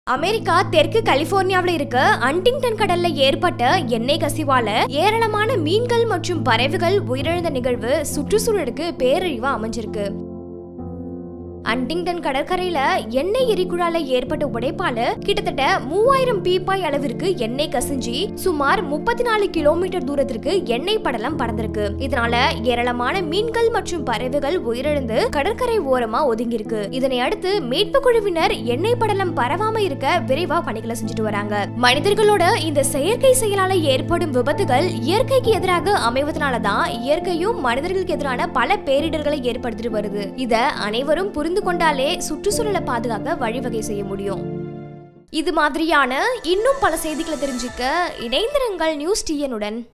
America தெற்கு கலிபோர்னியாவில் இருக்க அண்டிங்டன் கடல்ல ஏற்பட்ட எண்ணெய் கசிவால ஏராளமான மீன்கள் மற்றும் பறவைகள் உயிரிழந்த நிகழ்வு சுற்றுச்சூழலுக்கு பேரழிவா அமைஞ்சிருக்கு அண்டிங்டன் கடற்கரையில எண்ணெய் எரிகுழால ஏற்பட்ட உடைப்பால கிட்டத்தட்ட மூவாயிரம் பீப்பாய் அளவிற்கு எண்ணெய் கசிஞ்சி சுமார் முப்பத்தி நாலு கிலோமீட்டர் தூரத்திற்கு எண்ணெய் படலம் பறந்திருக்கு இதனால ஏராளமான மீன்கள் மற்றும் பறவைகள் உயிரிழந்து கடற்கரை ஓரமா ஒதுங்கியிருக்கு இதனை அடுத்து மீட்பு குழுவினர் எண்ணெய் படலம் பரவாம இருக்க விரைவா பணிகளை செஞ்சுட்டு வராங்க மனிதர்களோட இந்த செயற்கை செயலால ஏற்படும் விபத்துகள் இயற்கைக்கு எதிராக அமைவதனாலதான் இயற்கையும் மனிதர்களுக்கு எதிரான பல பேரிடர்களை ஏற்படுத்திட்டு வருது இத அனைவரும் புரிந்து கொண்டாலே சுற்றுச்சூழலை பாதுகாக்க வழிவகை செய்ய முடியும் இது மாதிரியான இன்னும் பல செய்திகளை தெரிஞ்சுக்க இணைந்திருங்கள் நியூஸ் டிஎனுடன்